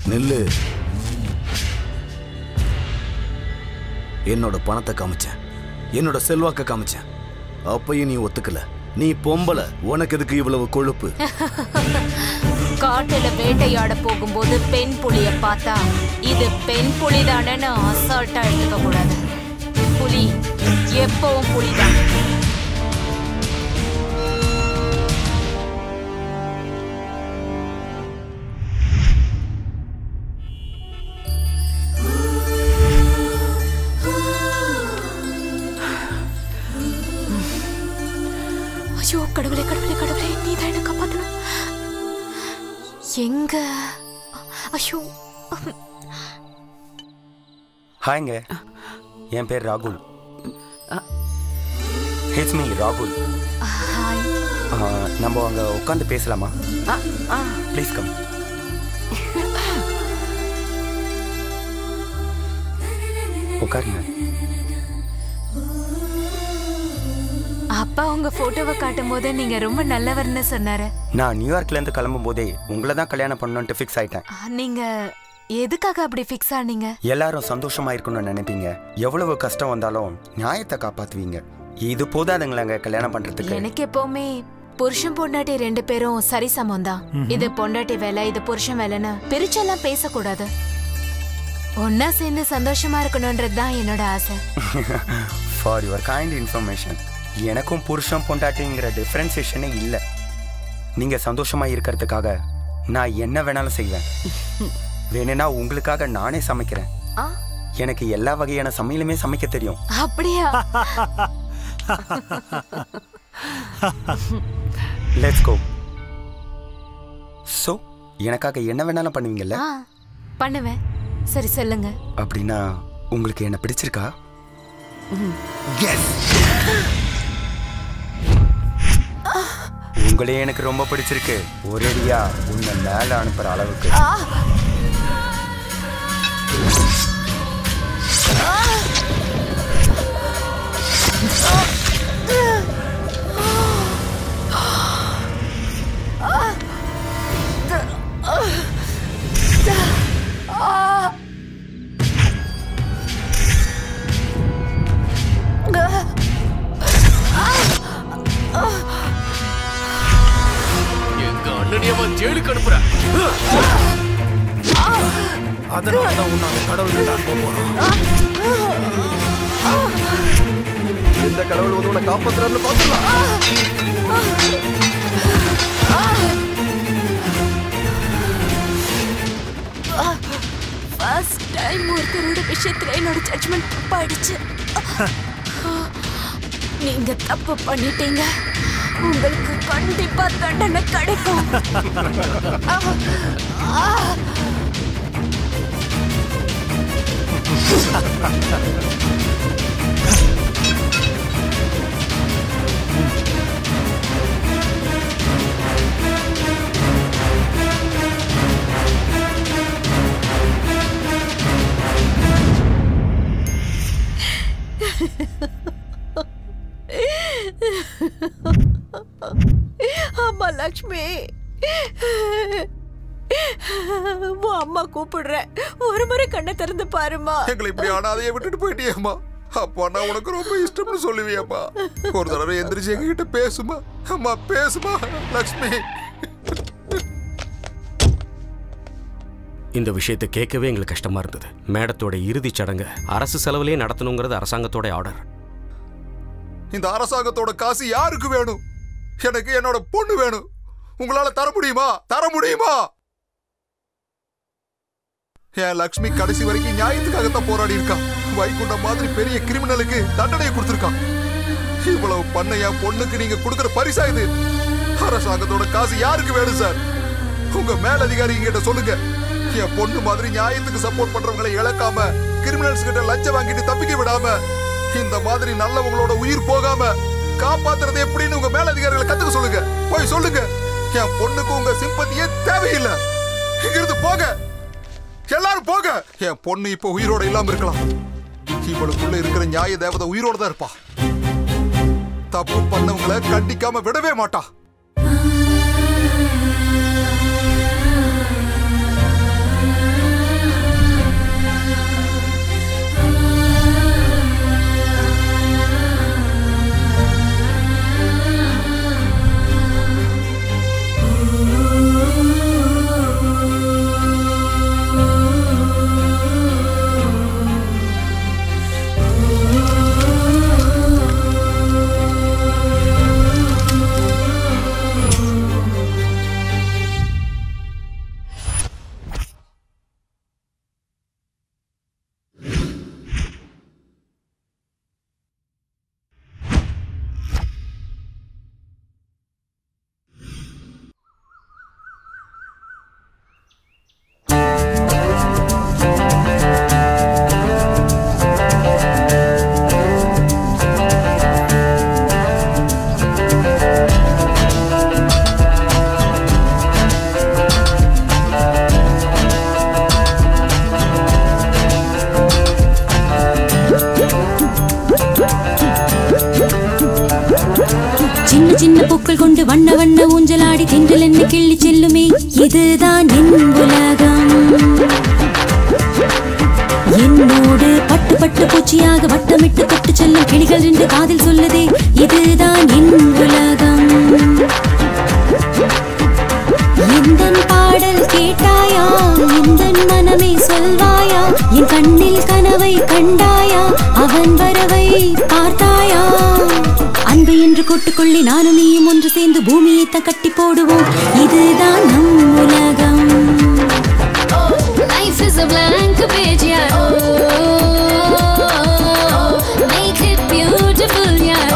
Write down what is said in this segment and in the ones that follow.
நில்லு என்னோட பணத்தை காமிச்சேன் என்னோட செல்வாக்க காமிச்சேன் அப்பயும் நீ ஒத்துக்கல நீ பொம்பளை உனக்கு எதுக்கு இவ்வளவு கொழுப்பு காட்டுல வேட்டையாட போகும்போது பெண் புலிய பார்த்தா இது பெண் புலி தானேன்னு அசால்ட்டா எடுத்துக்க கூடாது புலி எப்பவும் புலிதான் ஐயோ கடவுளே கடவுளே கடவுளே நீ தான் என்ன காப்பாத்தணும் எங்க ஐயோ ஹாய்ங்க என் பேர் ராகுல் ஹிட்ஸ் மீ ராகுல் ஹாய் ஆ, நம்ம அங்கே உட்காந்து பேசலாமா ப்ளீஸ் கம் உட்காருங்க அப்பா உங்க போட்டோவை காட்டும் போது நீங்க ரொம்ப நல்லவர்னு சொன்னாரு நான் நியூயார்க்லேருந்து கிளம்பும் போதே உங்களை தான் கல்யாணம் பண்ணணுன்ட்டு ஃபிக்ஸ் ஆயிட்டேன் ஆ, நீங்க எதுக்காக அப்படி ஃபிக்ஸ் ஆனீங்க எல்லாரும் சந்தோஷமா இருக்கணும்னு நினைப்பீங்க எவ்வளவு கஷ்டம் வந்தாலும் நியாயத்தை காப்பாத்துவீங்க இது போதாதுங்களாங்க கல்யாணம் பண்றதுக்கு எனக்கு எப்பவுமே புருஷன் பொண்டாட்டி ரெண்டு பேரும் சரிசமம் தான் இது பொண்டாட்டி வேலை இது புருஷன் வேலைன்னு பிரிச்செல்லாம் பேசக்கூடாது ஒன்னா சேர்ந்து சந்தோஷமா இருக்கணும்ன்றது தான் என்னோட ஆசை ஃபார் யுவர் கைண்ட் இன்ஃபர்மேஷன் எனக்கும் புருஷன் பொண்டாட்டிங்கிற டிஃப்ரென்சியேஷனே இல்லை நீங்க சந்தோஷமா இருக்கிறதுக்காக நான் என்ன வேணாலும் செய்வேன் வேணும்னா உங்களுக்காக நானே சமைக்கிறேன் ஆ, எனக்கு எல்லா வகையான சமையலுமே சமைக்க தெரியும் அப்படியா லெட்ஸ் கோ ஸோ எனக்காக என்ன வேணாலும் பண்ணுவீங்கல்ல ஆ, பண்ணுவேன் சரி சொல்லுங்க அப்படின்னா உங்களுக்கு என்ன பிடிச்சிருக்கா உங்களே எனக்கு ரொம்ப பிடிச்சிருக்கு ஒரேடியா உன்னை மேல அனுப்புற அளவுக்கு எங்க அண்ணனையே அவன் ஜெயிலுக்கு அனுப்புற அதனால தான் உன்னை அந்த கடவுள் தான் போறோம் இந்த கடவுள் வந்து உன்னை காப்பாத்துறாருன்னு பார்த்துலாம் ஃபர்ஸ்ட் டைம் ஒருத்தரோட விஷயத்துல என்னோட ஜட்ஜ்மெண்ட் தப்பாயிடுச்சு நீங்க தப்பு பண்ணிட்டீங்க உங்களுக்கு கண்டிப்பா தண்டனை கிடைக்கும் அம்மா லக்ஷ்மி உன் அம்மா கூப்பிடுறேன் ஒரு முறை கண்ணை திறந்து பாருமா எங்களை இப்படி அனாதையை விட்டுட்டு போயிட்டியேம்மா அப்பா நான் உனக்கு ரொம்ப இஷ்டம்னு சொல்லுவியம்மா ஒரு தடவை எந்திரிச்சு எங்ககிட்ட பேசுமா அம்மா பேசுமா லக்ஷ்மி இந்த விஷயத்தை கேட்கவே எங்களுக்கு கஷ்டமா இருந்தது மேடத்தோட இறுதிச் சடங்கு அரசு செலவுலயே நடத்தணுங்கிறது அரசாங்கத்தோட ஆர்டர் இந்த அரசாங்கத்தோட காசு யாருக்கு வேணும் எனக்கு என்னோட பொண்ணு வேணும் உங்களால தர முடியுமா தர முடியுமா என் லக்ஷ்மி கடைசி வரைக்கும் நியாயத்துக்காகத்தான் போராடி இருக்கா வைகுண்டம் மாதிரி பெரிய கிரிமினலுக்கு தண்டனை கொடுத்திருக்கான் இவ்வளவு பண்ண என் பொண்ணுக்கு நீங்க கொடுக்கிற பரிசா இது அரசாங்கத்தோட காசு யாருக்கு வேணும் சார் உங்க மேலதிகாரி கிட்ட சொல்லுங்க என் பொண்ணு மாதிரி நியாயத்துக்கு சப்போர்ட் பண்றவங்களை இழக்காம கிரிமினல்ஸ் கிட்ட லஞ்சம் வாங்கிட்டு தப்பிக்க விடாம இந்த மாதிரி நல்லவங்களோட உயிர் போகாம காப்பாத்துறது எப்படின்னு உங்க மேலதிகாரிகளை கத்துக்க சொல்லுங்க போய் சொல்லுங்க என் பொண்ணுக்கு உங்க சிம்பத்தியே தேவையில்லை இங்கிருந்து போக எல்லாரும் போக என் பொண்ணு இப்ப உயிரோட இல்லாம இருக்கலாம் இவளுக்குள்ள இருக்கிற நியாய தேவதை உயிரோட தான் இருப்பா தப்பு பண்ணவங்களை கண்டிக்காம விடவே மாட்டா சின்ன சின்ன பூக்கள் கொண்டு வண்ண வண்ண ஊஞ்சலாடி தென்றல் என்ன கிள்ளி செல்லுமே இதுதான் என் உலகம் என்னோடு பட்டு பட்டு பூச்சியாக வட்டமிட்டு தொட்டு செல்லும் கிளிகள் என்று காதில் சொல்லுதே இதுதான் என் உலகம் எந்தன் பாடல் கேட்டாயா எந்தன் மனமே சொல்வாயா என் கண்ணில் கனவை கண்டாயா அவன் வரவை பார்த்தாயா அன்பு என்று கூட்டுக்கொள்ளி நானும் நீயும் ஒன்று சேர்ந்து பூமியை தான் கட்டி போடுவோம் இதுதான் நம் உலகம் Life is a blank page, yeah. Oh, make it beautiful, yeah.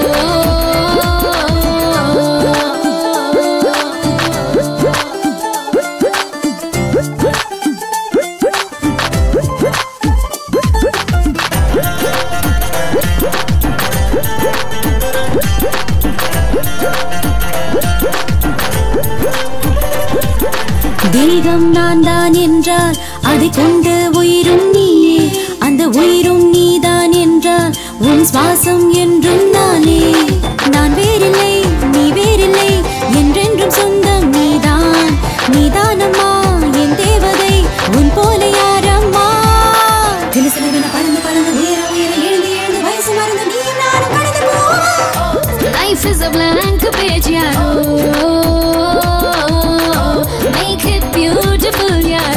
தெய்வம் நான் தான் என்றால் அதை கொண்டு உயிரும் நீயே அந்த உயிரும் நீதான் என்றால் உன் சுவாசம் என்றும் நானே நான் வேறில்லை நீ வேறில்லை என்றென்றும் சொந்தம் நீதான் நீதானம்மா என் தேவதை உன் போல யாரம்மா தினசனவென பறந்து பறந்து உயர உயர எழுந்து எழுந்து வயசு மறந்து நீ நானும் கடந்து போவோம் Life is a blank page, yeah. Oh, make it beautiful, yeah.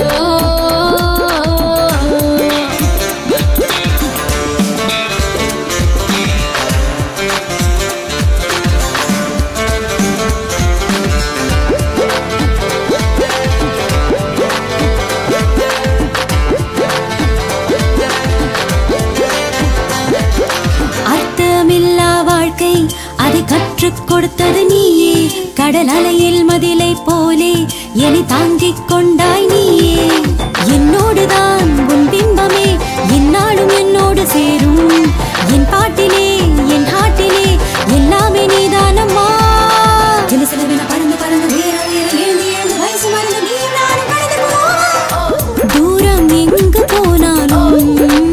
அர்த்தமில்லா வாழ்க்கை அதை கற்றுக் கொடுத்தது நீயே கடல் அலையில் மதிலை போலே என்னை தாங்கிக் கொண்டாய் நீயே என்னோடுதான் உன் பிம்பமே என்னாலும் என்னோடு சேரும் என் பாட்டிலே என் ஹாட்டிலே எல்லாமே நீதானம்மா ஜலசலவென பறந்து பறந்து உயர உயர எழுந்து எழுந்து வயசு மறந்து நீ நானும் கடந்து போவோம் தூரம் எங்கு போனாலும்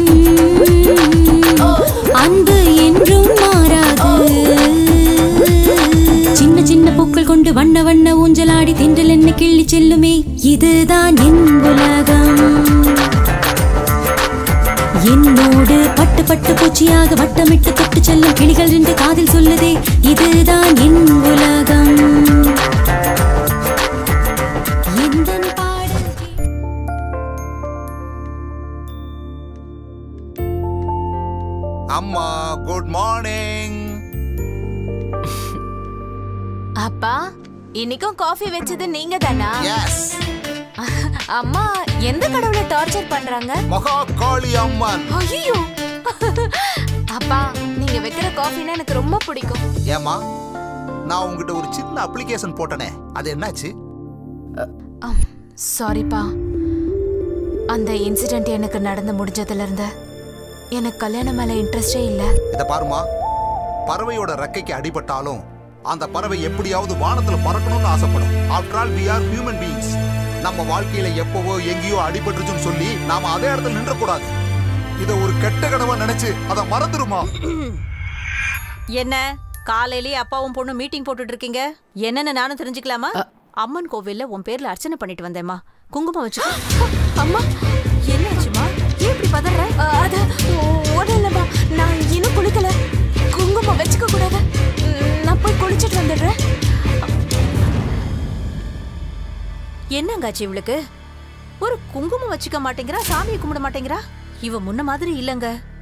அன்பு என்றும் மாறாது சின்ன சின்ன பூக்கள் கொண்டு வண்ண வண்ண ஊஞ்சலாடி தென்றல் என்ன கிள்ளி செல்லுமே இதுதான் என் உலகம் என்னோடு பட்டு பட்டு பூச்சியாக வட்டமிட்டு தொட்டு செல்லும் கிளிகள் என்று காதில் சொல்லுதே இதுதான் என் உலகம் எந்தன் பாடல் கே- அம்மா குட் மார்னிங் அப்பா இன்னைக்கும் காஃபி வச்சது நீங்க தானா எஸ் அம்மா எந்த கடவுளை டார்ச்சர் பண்றாங்க மகா காளி அம்மன் ஐயோ அப்பா நீங்க வைக்கிற காஃபினா எனக்கு ரொம்ப பிடிக்கும் ஏமா நான் உங்ககிட்ட ஒரு சின்ன அப்ளிகேஷன் போட்டனே அது என்னாச்சு சாரிப்பா அந்த இன்சிடென்ட் எனக்கு நடந்து முடிஞ்சதுல இருந்து எனக்கு கல்யாணம் மேல இன்ட்ரெஸ்டே இல்ல இத பாருமா பறவையோட ரெக்கைக்கு அடிபட்டாலும் அந்த பறவை எப்படியாவது வானத்துல பறக்கணும்னு ஆசைப்படும் after all we are human beings நம்ம வாழ்க்கையில எப்பவோ எங்கேயோ அடிபட்டுருச்சுன்னு சொல்லி நாம அதே இடத்துல நின்றக்கூடாது இத ஒரு கெட்ட கனவா நினைச்சு அதை மறந்துருமா என்ன காலையிலேயே அப்பாவும் பொண்ணு மீட்டிங் போட்டுட்டு இருக்கீங்க என்னன்னு நானும் தெரிஞ்சுக்கலாமா அம்மன் கோவில்ல உன் பேர்ல அர்ச்சனை பண்ணிட்டு வந்தேம்மா குங்குமம் வச்சு அம்மா என்னாச்சுமா ஏன் இப்படி பதற அ, அது ஒன்றும் இல்லைம்மா நான் இன்னும் குளிக்கல குங்குமம் வச்சுக்க கூடாது ம், நான் போய் குளிச்சிட்டு வந்துடுறேன் என்னங்காச்சு இவளுக்கு ஒரு குங்குமம் வச்சுக்க மாட்டேங்கிறா சாமியை கும்பிட மாட்டேங்கிறா இவ முன்ன மாதிரி இல்லங்க